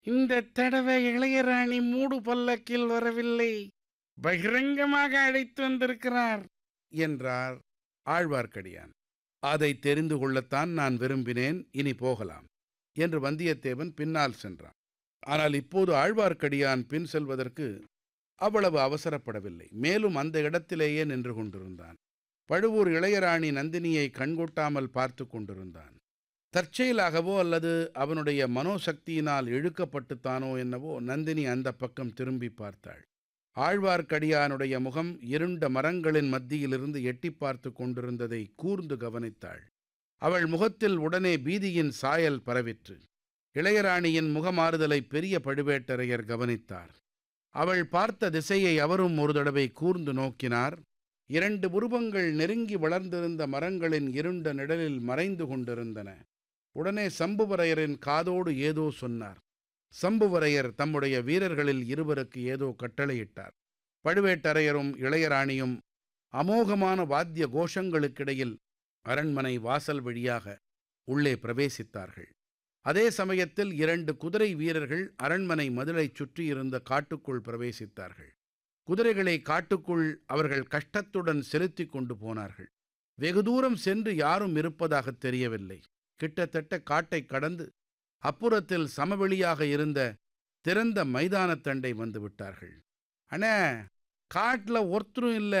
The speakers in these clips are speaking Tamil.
இந்த தடவை இளையராணி மூடு பல்லக்கில் வரவில்லை பகிரங்கமாக அழைத்து வந்திருக்கிறார் என்றார் ஆழ்வார்க்கடியான் அதை தெரிந்து கொள்ளத்தான் நான் விரும்பினேன் இனி போகலாம் என்று வந்தியத்தேவன் பின்னால் சென்றான் ஆனால் இப்போது ஆழ்வார்க்கடியான் பின் செல்வதற்கு அவ்வளவு அவசரப்படவில்லை மேலும் அந்த இடத்திலேயே நின்று கொண்டிருந்தான் பழுவூர் இளையராணி நந்தினியை கண்கொட்டாமல் பார்த்து கொண்டிருந்தான் தற்செயலாகவோ அல்லது அவனுடைய மனோசக்தியினால் இழுக்கப்பட்டுத்தானோ என்னவோ நந்தினி அந்த பக்கம் திரும்பி பார்த்தாள் ஆழ்வார்க்கடியானுடைய முகம் இருண்ட மரங்களின் மத்தியிலிருந்து எட்டி பார்த்து கொண்டிருந்ததை கூர்ந்து கவனித்தாள் அவள் முகத்தில் உடனே பீதியின் சாயல் பரவிற்று இளையராணியின் முகமாறுதலை பெரிய பழுவேட்டரையர் கவனித்தார் அவள் பார்த்த திசையை அவரும் ஒரு தடவை கூர்ந்து நோக்கினார் இரண்டு உருவங்கள் நெருங்கி வளர்ந்திருந்த மரங்களின் இருண்ட நிழலில் மறைந்து கொண்டிருந்தன உடனே சம்புவரையரின் காதோடு ஏதோ சொன்னார் சம்புவரையர் தம்முடைய வீரர்களில் இருவருக்கு ஏதோ கட்டளையிட்டார் பழுவேட்டரையரும் இளையராணியும் அமோகமான வாத்திய கோஷங்களுக்கிடையில் அரண்மனை வாசல் வழியாக உள்ளே பிரவேசித்தார்கள் அதே சமயத்தில் இரண்டு குதிரை வீரர்கள் அரண்மனை மதிலைச் சுற்றியிருந்த காட்டுக்குள் பிரவேசித்தார்கள் குதிரைகளை காட்டுக்குள் அவர்கள் கஷ்டத்துடன் செலுத்திக் கொண்டு போனார்கள் வெகு தூரம் சென்று யாரும் இருப்பதாகத் தெரியவில்லை கிட்டத்தட்ட காட்டைக் கடந்து அப்புறத்தில் சமவெளியாக இருந்த திறந்த மைதானத்தண்டை வந்து விட்டார்கள் அண்ணே காட்டுல ஒருத்தரும் இல்ல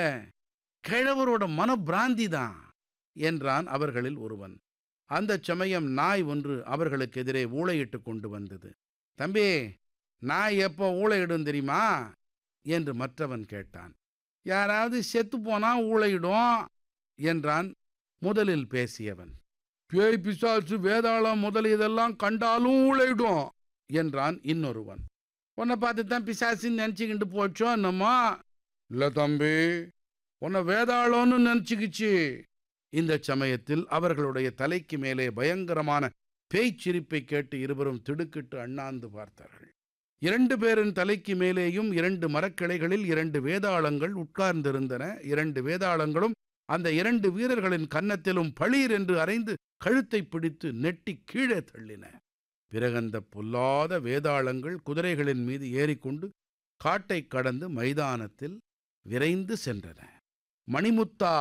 கிழவரோட மனப்பிராந்தி தான் என்றான் அவர்களில் ஒருவன் அந்த சமயம் நாய் ஒன்று அவர்களுக்கு எதிரே ஊளையிட்டு கொண்டு வந்தது தம்பி நாய் எப்போ ஊளையிடும் தெரியுமா என்று மற்றவன் கேட்டான் யாராவது செத்து போனா ஊளையிடும் என்றான் முதலில் பேசியவன் பேய் பிசாசு வேதாளம் முதல் இதெல்லாம் கண்டாலும் ஊளையிடும் என்றான் இன்னொருவன் உன்னை பார்த்து தான் பிசாசுன்னு நினச்சிக்கிட்டு போச்சோ என்னம்மா இல்லை தம்பி உன்னை வேதாளம்னு நினச்சிக்கிச்சு இந்த சமயத்தில் அவர்களுடைய தலைக்கு மேலே பயங்கரமான பேய்ச்சிரிப்பை கேட்டு இருவரும் திடுக்கிட்டு அண்ணாந்து பார்த்தார்கள் இரண்டு பேரின் தலைக்கு மேலேயும் இரண்டு மரக்கிளைகளில் இரண்டு வேதாளங்கள் உட்கார்ந்திருந்தன இரண்டு வேதாளங்களும் அந்த இரண்டு வீரர்களின் கன்னத்திலும் பளீர் என்று அரைந்து கழுத்தை பிடித்து நெட்டி கீழே தள்ளின பிறகந்த பொல்லாத வேதாளங்கள் குதிரைகளின் மீது ஏறிக்கொண்டு காட்டைக் கடந்து மைதானத்தில் விரைந்து சென்றன மணிமுத்தா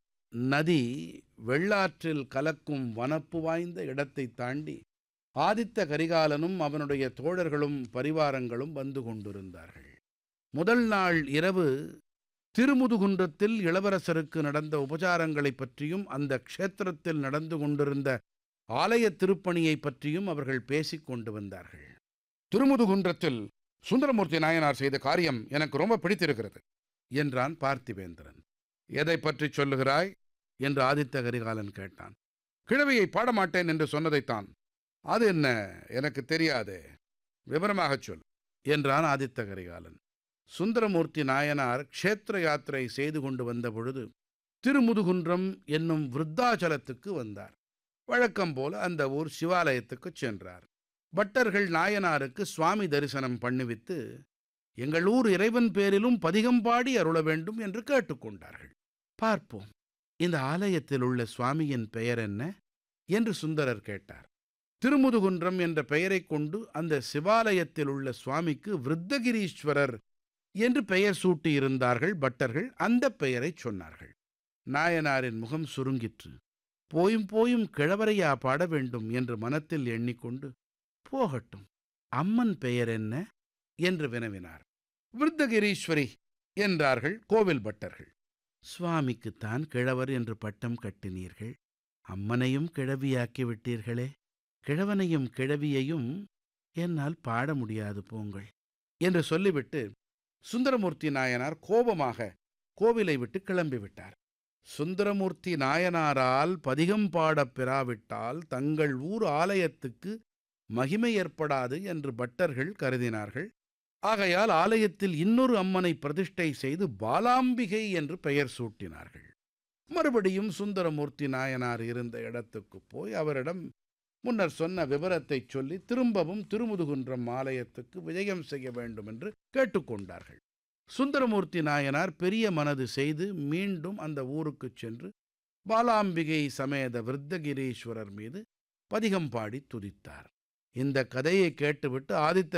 நதி வெள்ளாற்றில் கலக்கும் வனப்பு வாய்ந்த இடத்தை தாண்டி ஆதித்த கரிகாலனும் அவனுடைய தோழர்களும் பரிவாரங்களும் வந்து கொண்டிருந்தார்கள் முதல் நாள் இரவு திருமுதுகுன்றத்தில் இளவரசருக்கு நடந்த உபசாரங்களைப் பற்றியும் அந்த க்ஷேத்திரத்தில் நடந்து கொண்டிருந்த ஆலய திருப்பணியை பற்றியும் அவர்கள் பேசிக் கொண்டு வந்தார்கள் திருமுதுகுன்றத்தில் சுந்தரமூர்த்தி நாயனார் செய்த காரியம் எனக்கு ரொம்ப பிடித்திருக்கிறது என்றான் பார்த்திவேந்திரன் எதை பற்றி சொல்லுகிறாய் என்று ஆதித்த கரிகாலன் கேட்டான் கிழவியை பாடமாட்டேன் என்று சொன்னதைத்தான் அது என்ன எனக்கு தெரியாதே விவரமாகச் சொல் என்றான் ஆதித்த கரிகாலன் சுந்தரமூர்த்தி நாயனார் க்ஷேத்திர யாத்திரை செய்து கொண்டு வந்த பொழுது திருமுதுகுன்றம் என்னும் விருத்தாச்சலத்துக்கு வந்தார் வழக்கம் போல அந்த ஊர் சிவாலயத்துக்குச் சென்றார் பட்டர்கள் நாயனாருக்கு சுவாமி தரிசனம் பண்ணுவித்து எங்கள் ஊர் இறைவன் பேரிலும் பதிகம் பாடி அருள வேண்டும் என்று கேட்டுக்கொண்டார்கள் பார்ப்போம் இந்த ஆலயத்தில் உள்ள சுவாமியின் பெயர் என்ன என்று சுந்தரர் கேட்டார் திருமுதுகுன்றம் என்ற பெயரைக் கொண்டு அந்த சிவாலயத்தில் உள்ள சுவாமிக்கு விருத்தகிரீஸ்வரர் என்று பெயர் சூட்டியிருந்தார்கள் பட்டர்கள் அந்த பெயரைச் சொன்னார்கள் நாயனாரின் முகம் சுருங்கிற்று போயும் போயும் கிழவரையா பாட வேண்டும் என்று மனத்தில் எண்ணிக்கொண்டு போகட்டும் அம்மன் பெயர் என்ன என்று வினவினார் விருத்தகிரீஸ்வரி என்றார்கள் கோவில் பட்டர்கள் சுவாமிக்குத்தான் கிழவர் என்று பட்டம் கட்டினீர்கள் அம்மனையும் கிழவியாக்கி விட்டீர்களே கிழவனையும் கிழவியையும் என்னால் பாட முடியாது போங்கள் என்று சொல்லிவிட்டு சுந்தரமூர்த்தி நாயனார் கோபமாக கோவிலை விட்டு கிளம்பிவிட்டார் சுந்தரமூர்த்தி நாயனாரால் பதிகம் பாடப் பெறாவிட்டால் தங்கள் ஊர் ஆலயத்துக்கு மகிமை ஏற்படாது என்று பட்டர்கள் கருதினார்கள் ஆகையால் ஆலயத்தில் இன்னொரு அம்மனை பிரதிஷ்டை செய்து பாலாம்பிகை என்று பெயர் சூட்டினார்கள் மறுபடியும் சுந்தரமூர்த்தி நாயனார் இருந்த இடத்துக்கு போய் அவரிடம் முன்னர் சொன்ன விவரத்தைச் சொல்லி திரும்பவும் திருமுதுகுன்றம் ஆலயத்துக்கு விஜயம் செய்ய வேண்டும் என்று கேட்டுக்கொண்டார்கள் சுந்தரமூர்த்தி நாயனார் பெரிய மனது செய்து மீண்டும் அந்த ஊருக்குச் சென்று பாலாம்பிகை சமேத விருத்தகிரீஸ்வரர் மீது பதிகம் பாடி துதித்தார் இந்த கதையை கேட்டுவிட்டு ஆதித்த